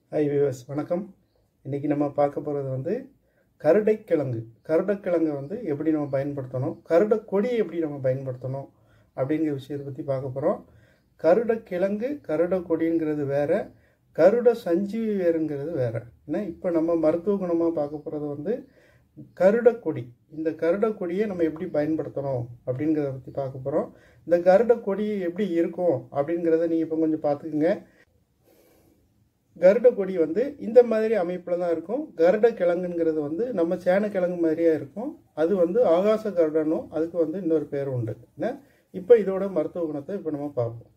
hi viewers வணக்கம் இன்றைக்கி நம்ம பார்க்க போகிறது வந்து கருடைக்கிழங்கு கருடைக்கிழங்கை வந்து எப்படி நம்ம பயன்படுத்தணும் கருடை கொடியை எப்படி நம்ம பயன்படுத்தணும் அப்படிங்கிற விஷயத்தை பற்றி பார்க்க போகிறோம் கருடைக்கிழங்கு கருடை கொடிங்கிறது வேற கருட சஞ்சீவி வேறுங்கிறது வேற ஏன்னா இப்போ நம்ம மருத்துவ குணமாக பார்க்க போகிறது வந்து கருட கொடி இந்த கருட கொடியை நம்ம எப்படி பயன்படுத்தணும் அப்படிங்கிறத பற்றி பார்க்க போகிறோம் இந்த கருட கொடி எப்படி இருக்கும் அப்படிங்கிறத நீங்கள் இப்போ கொஞ்சம் பார்த்துக்குங்க கருட கொடி வந்து இந்த மாதிரி அமைப்பில் தான் இருக்கும் கருட கிழங்குங்கிறது வந்து நம்ம சேன கிழங்கு மாதிரியே இருக்கும் அது வந்து ஆகாச கருடனும் அதுக்கு வந்து இன்னொரு பேர் உண்டு என்ன இப்போ இதோட மருத்துவ குணத்தை இப்போ நம்ம பார்ப்போம்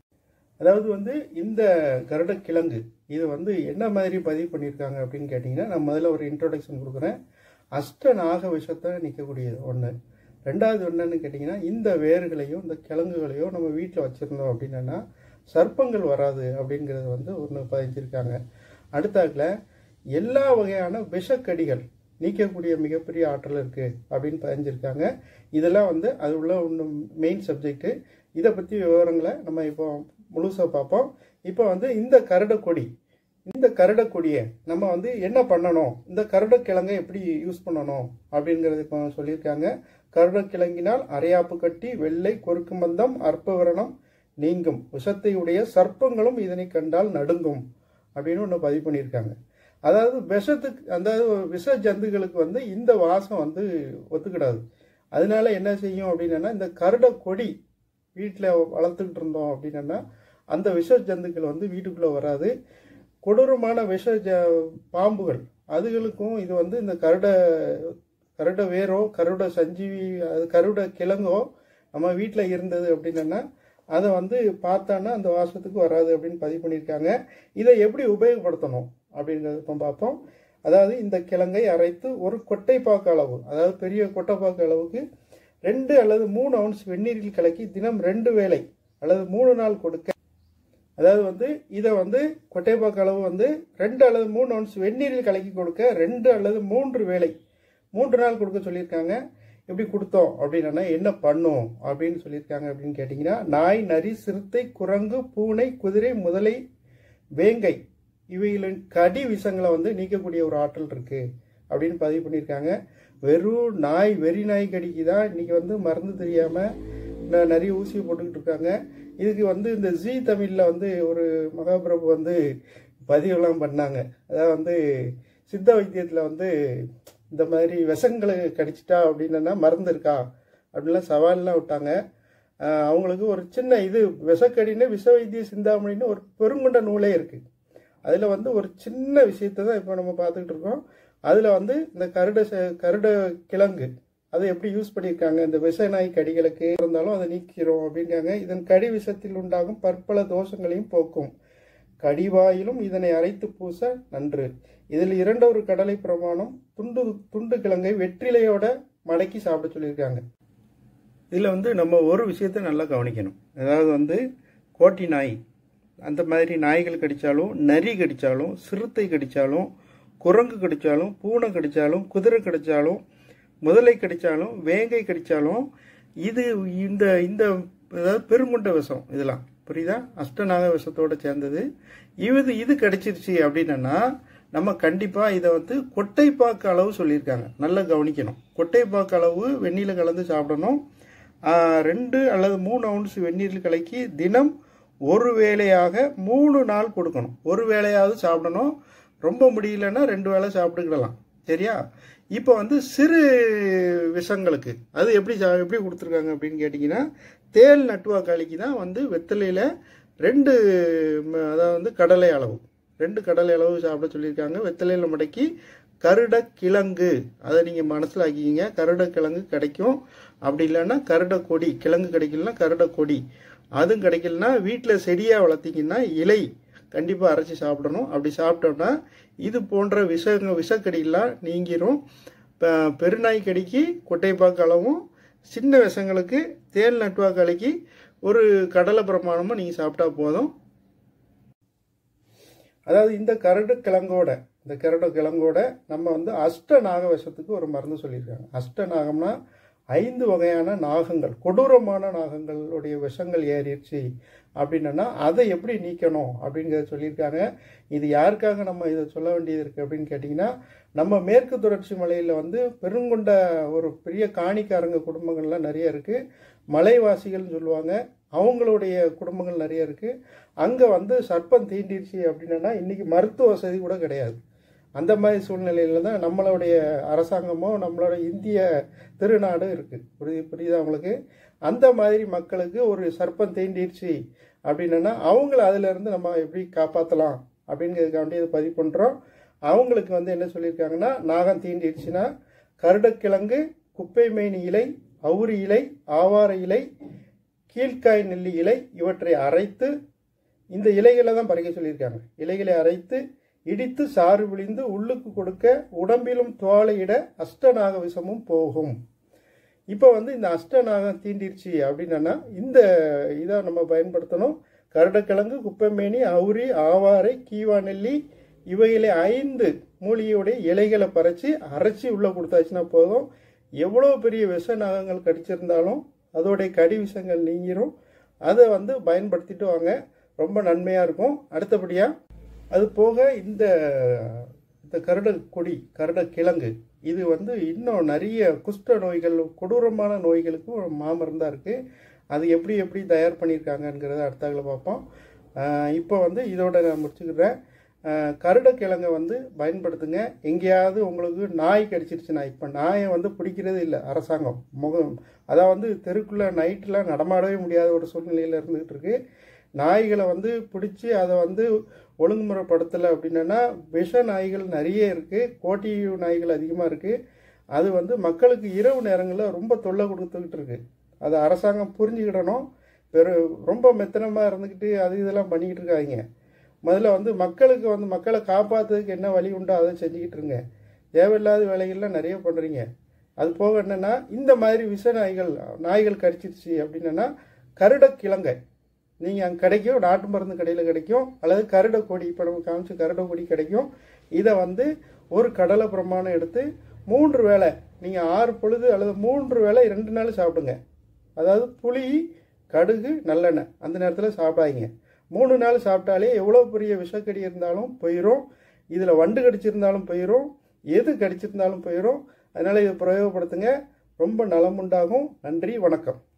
அதாவது வந்து இந்த கருட கிழங்கு இது வந்து என்ன மாதிரி பதிவு பண்ணியிருக்காங்க அப்படின்னு கேட்டிங்கன்னா நான் முதல்ல ஒரு இன்ட்ரோடக்ஷன் கொடுக்குறேன் அஷ்ட நாக விஷத்தை நிற்கக்கூடியது ஒன்று ரெண்டாவது என்னன்னு கேட்டிங்கன்னா இந்த வேர்களையும் இந்த கிழங்குகளையும் நம்ம வீட்டில் வச்சுருந்தோம் அப்படின்னா சர்ப்பங்கள் வராது அப்படிங்கிறது வந்து ஒன்று பதிஞ்சிருக்காங்க அடுத்தாக்கில் எல்லா வகையான விஷக்கடிகள் நீக்கக்கூடிய மிகப்பெரிய ஆற்றல் இருக்குது அப்படின்னு பதிஞ்சிருக்காங்க இதெல்லாம் வந்து அது உள்ள ஒன்று மெயின் சப்ஜெக்ட்டு இதை பற்றி விவரங்களை நம்ம இப்போ முழுசாக பார்ப்போம் இப்போ வந்து இந்த கருட கொடி இந்த கருட கொடியை நம்ம வந்து என்ன பண்ணணும் இந்த கருட கிழங்கை எப்படி யூஸ் பண்ணணும் அப்படிங்கிறது இப்போ சொல்லியிருக்காங்க கருட கிழங்கினால் அரையாப்பு கட்டி வெள்ளை கொறுக்கு மந்தம் அற்பவரணம் நீங்கும் விஷத்தை உடைய சர்ப்பங்களும் இதனை கண்டால் நடுங்கும் அப்படின்னு ஒன்று பதிவு பண்ணியிருக்காங்க அதாவது விஷத்துக்கு அதாவது விஷ ஜந்துகளுக்கு வந்து இந்த வாசம் வந்து ஒத்துக்கிடாது அதனால என்ன செய்யும் அப்படின்னா இந்த கருட கொடி வீட்டில் வளர்த்துக்கிட்டு இருந்தோம் அப்படின்னா அந்த விஷ ஜந்துக்கள் வந்து வீட்டுக்குள்ளே வராது கொடூரமான விஷ ஜ பாம்புகள் அதுகளுக்கும் இது வந்து இந்த கருட கருட வேரோ கருட சஞ்சீவி அது கருட கிழங்கோ நம்ம வீட்டில் இருந்தது அப்படின்னா அதை வந்து பார்த்தான்னா அந்த வாசத்துக்கு வராது அப்படின்னு பதிவு பண்ணியிருக்காங்க இதை எப்படி உபயோகப்படுத்தணும் அப்படிங்கிறது இப்போ பார்ப்போம் அதாவது இந்த கிழங்கை அரைத்து ஒரு கொட்டைப்பாக்கு அளவு அதாவது பெரிய கொட்டைப்பாக்கு அளவுக்கு ரெண்டு அல்லது மூணு அவுன்ஸ் வெந்நீரில் கலக்கி தினம் ரெண்டு வேளை அல்லது மூணு நாள் கொடுக்க அதாவது வந்து இதை வந்து கொட்டைப்பாக்கு அளவு வந்து ரெண்டு அல்லது மூணு அவுன்ஸ் வெந்நீரில் கலக்கி கொடுக்க ரெண்டு அல்லது மூன்று வேளை மூன்று நாள் கொடுக்க சொல்லியிருக்காங்க எப்படி கொடுத்தோம் அப்படின்னா என்ன பண்ணும் அப்படின்னு சொல்லியிருக்காங்க அப்படின்னு கேட்டிங்கன்னா நாய் நரி சிறுத்தை குரங்கு பூனை குதிரை முதலை வேங்கை இவைகளின் கடி விஷங்களை வந்து நீக்கக்கூடிய ஒரு ஆற்றல் இருக்கு அப்படின்னு பதிவு பண்ணியிருக்காங்க வெறும் நாய் வெறி நாய் கடிக்கு தான் இன்னைக்கு வந்து மருந்து தெரியாமல் நிறைய ஊசி போட்டுக்கிட்டு இருக்காங்க இதுக்கு வந்து இந்த ஜி தமிழில் வந்து ஒரு மகாபிரபு வந்து பதிவுலாம் பண்ணாங்க அதாவது வந்து சித்த வைத்தியத்தில் வந்து இந்த மாதிரி விஷங்களை கடிச்சிட்டா அப்படின்னா மருந்து இருக்கா அப்படின்லாம் சவால்லாம் விட்டாங்க அவங்களுக்கு ஒரு சின்ன இது விஷக்கடின்னு விஷ வைத்திய சிந்தாமணின்னு ஒரு பெருங்குண்ட நூலே இருக்குது அதில் வந்து ஒரு சின்ன விஷயத்தை தான் இப்போ நம்ம பார்த்துக்கிட்டு இருக்கோம் அதில் வந்து இந்த கருட கருட கிழங்கு அதை எப்படி யூஸ் பண்ணியிருக்காங்க இந்த விஷ நாய் கடிகளுக்கு இருந்தாலும் அதை நீக்கிறோம் அப்படிங்காங்க இதன் கடி விஷத்தில் உண்டாகும் பற்பல தோஷங்களையும் போக்கும் கடிவாயிலும் இதனை அரைத்து பூச நன்று இதில் இரண்டொரு கடலை பிரமாணம் துண்டு துண்டு கிழங்கை வெற்றிலையோட மடக்கி சாப்பிட சொல்லியிருக்காங்க இதில் வந்து நம்ம ஒரு விஷயத்தை நல்லா கவனிக்கணும் அதாவது வந்து கோட்டி நாய் அந்த மாதிரி நாய்கள் கடித்தாலும் நரி கடித்தாலும் சிறுத்தை கடித்தாலும் குரங்கு கடித்தாலும் பூனை கடித்தாலும் குதிரை கடித்தாலும் முதலை கடித்தாலும் வேங்கை கடித்தாலும் இது இந்த இந்த அதாவது பெருங்குண்ட விஷம் இதெல்லாம் புரியுதா அஷ்டநாக விஷத்தோடு சேர்ந்தது இது இது கிடைச்சிருச்சு அப்படின்னா நம்ம கண்டிப்பாக இதை வந்து கொட்டைப்பாக்கு அளவு சொல்லியிருக்காங்க நல்லா கவனிக்கணும் கொட்டைப்பாக்கு அளவு வெந்நீரில் கலந்து சாப்பிடணும் ரெண்டு அல்லது மூணு அவுன்ஸ் வெந்நீரில் கலக்கி தினம் ஒரு வேளையாக மூணு நாள் கொடுக்கணும் ஒரு வேளையாவது சாப்பிடணும் ரொம்ப முடியலன்னா ரெண்டு வேளை சாப்பிட்டுக்கிடலாம் சரியா இப்போ வந்து சிறு விஷங்களுக்கு அது எப்படி எப்படி கொடுத்துருக்காங்க அப்படின்னு கேட்டிங்கன்னா தேல் நட்டுவாக்காளிக்கு தான் வந்து வெத்தலையில் ரெண்டு அதாவது வந்து கடலை அளவு ரெண்டு கடலை அளவு சாப்பிட சொல்லியிருக்காங்க வெத்தலையில் முடக்கி கருட கிழங்கு அதை நீங்கள் மனசில் ஆக்கிக்கிங்க கருட கிழங்கு கிடைக்கும் அப்படி இல்லைன்னா கருட கொடி கிழங்கு கிடைக்கலன்னா கருட கொடி அதுவும் கிடைக்கலனா வீட்டில் செடியாக வளர்த்திங்கன்னா இலை கண்டிப்பாக அரைச்சி சாப்பிடணும் அப்படி சாப்பிட்டோம்னா இது போன்ற விஷ விஷக்கடியெல்லாம் நீங்கிரும் பெருநாய் கடிக்கு கொட்டைப்பாக்கு அளவும் சின்ன விஷங்களுக்கு தேன் நட்டுவாக்கு அலைக்கு ஒரு கடலை பிரமாணமும் நீங்கள் சாப்பிட்டா போதும் அதாவது இந்த கரடு கிழங்கோட இந்த கரடு கிழங்கோட நம்ம வந்து அஷ்ட நாக விஷத்துக்கு ஒரு மருந்து சொல்லியிருக்காங்க அஷ்ட நாகம்னா ஐந்து வகையான நாகங்கள் கொடூரமான நாகங்களுடைய விஷங்கள் ஏறிடுச்சு அப்படின்னா அதை எப்படி நீக்கணும் அப்படிங்கிறத சொல்லியிருக்காங்க இது யாருக்காக நம்ம இதை சொல்ல வேண்டியது இருக்குது அப்படின்னு கேட்டிங்கன்னா நம்ம மேற்கு தொடர்ச்சி மலையில் வந்து பெருங்கொண்ட ஒரு பெரிய காணிக்காரங்க குடும்பங்கள்லாம் நிறைய இருக்குது மலைவாசிகள்னு சொல்லுவாங்க அவங்களுடைய குடும்பங்கள் நிறைய இருக்குது அங்கே வந்து சர்ப்பம் தீண்டிருச்சு அப்படின்னா இன்றைக்கி மருத்துவ வசதி கூட கிடையாது அந்த மாதிரி சூழ்நிலையில தான் நம்மளுடைய அரசாங்கமோ நம்மளோட இந்திய திருநாடும் இருக்குது புரியுது புரியுதா உங்களுக்கு அந்த மாதிரி மக்களுக்கு ஒரு சர்ப்பம் தீண்டிருச்சு அப்படின்னா அவங்கள அதிலிருந்து நம்ம எப்படி காப்பாற்றலாம் அப்படிங்கிறதுக்காண்டி இதை பதிவு பண்ணுறோம் அவங்களுக்கு வந்து என்ன சொல்லியிருக்காங்கன்னா நாகம் தீண்டிடுச்சுன்னா கருடக்கிழங்கு குப்பை மேனி இலை அவுரி இலை ஆவார இலை கீழ்காய் நெல்லி இலை இவற்றை அரைத்து இந்த இலைகளை தான் பறிக்க சொல்லியிருக்காங்க இலைகளை அரைத்து இடித்து சாறு விழிந்து உள்ளுக்கு கொடுக்க உடம்பிலும் துவாலையிட அஷ்டநாக விஷமும் போகும் இப்போ வந்து இந்த அஷ்டநாகம் தீண்டிருச்சு அப்படின்னா இந்த இதை நம்ம பயன்படுத்தணும் கருடக்கிழங்கு குப்பைமேனி அவுரி ஆவாரை கீவா நெல்லி இவைகளை ஐந்து மூலிகையுடைய இலைகளை பறித்து அரைச்சி உள்ளே கொடுத்தாச்சுன்னா போதும் எவ்வளோ பெரிய விஷ நாகங்கள் கடிச்சிருந்தாலும் அதோடைய கடி விஷங்கள் நீங்கிரும் அதை வந்து பயன்படுத்திட்டு வாங்க ரொம்ப நன்மையாக இருக்கும் அடுத்தபடியாக அது போக இந்த இந்த கருட கொடி கருட கிழங்கு இது வந்து இன்னும் நிறைய குஷ்ட நோய்கள் கொடூரமான நோய்களுக்கும் ஒரு மாமருந்தாக இருக்குது அது எப்படி எப்படி தயார் பண்ணியிருக்காங்கங்கிறத அடுத்தாங்கள பார்ப்போம் இப்போ வந்து இதோட நான் முடிச்சுக்கிறேன் கருடக்கிழங்கை வந்து பயன்படுத்துங்க எங்கேயாவது உங்களுக்கு நாய் கடிச்சிருச்சுன்னா இப்போ நாயை வந்து பிடிக்கிறது இல்லை அரசாங்கம் முகம் அதான் வந்து தெருக்குள்ளே நைட்டில் நடமாடவே முடியாத ஒரு சூழ்நிலையில் இருந்துகிட்டு இருக்கு நாய்களை வந்து பிடிச்சி அதை வந்து ஒழுங்குமுறைப்படுத்தலை அப்படின்னா விஷ நாய்கள் நிறைய இருக்குது கோட்டி நாய்கள் அதிகமாக இருக்குது அது வந்து மக்களுக்கு இரவு நேரங்களில் ரொம்ப தொல்லை கொடுத்துக்கிட்டு இருக்கு அதை அரசாங்கம் புரிஞ்சுக்கிடணும் பெரு ரொம்ப மெத்தனமாக இருந்துக்கிட்டு அது இதெல்லாம் பண்ணிக்கிட்டு இருக்காங்க முதல்ல வந்து மக்களுக்கு வந்து மக்களை காப்பாற்றுறதுக்கு என்ன வழி உண்டோ அதை செஞ்சுக்கிட்டு இருங்க தேவையில்லாத வேலைகள்லாம் நிறைய பண்ணுறீங்க அது போக என்னென்னா இந்த மாதிரி விஷ நாய்கள் நாய்கள் கடிச்சிருச்சு அப்படின்னா கருட கிழங்கை நீங்கள் அங்கே கிடைக்கும் நாட்டு மருந்து கடையில் கிடைக்கும் அல்லது கருட கொடி இப்போ நம்ம காமிச்ச கருட கொடி கிடைக்கும் இதை வந்து ஒரு கடலை பிரமாணம் எடுத்து மூன்று வேளை நீங்கள் ஆறு பொழுது அல்லது மூன்று வேளை ரெண்டு நாள் சாப்பிடுங்க அதாவது புளி கடுகு நல்லெண்ணெய் அந்த நேரத்தில் சாப்பிடாதீங்க மூணு நாள் சாப்பிட்டாலே எவ்வளோ பெரிய விஷக்கடி இருந்தாலும் போயிடும் இதில் வண்டு கடிச்சிருந்தாலும் போயிடும் எது கடிச்சிருந்தாலும் போயிடும் அதனால் இதை பிரயோகப்படுத்துங்க ரொம்ப நலம் உண்டாகும் நன்றி வணக்கம்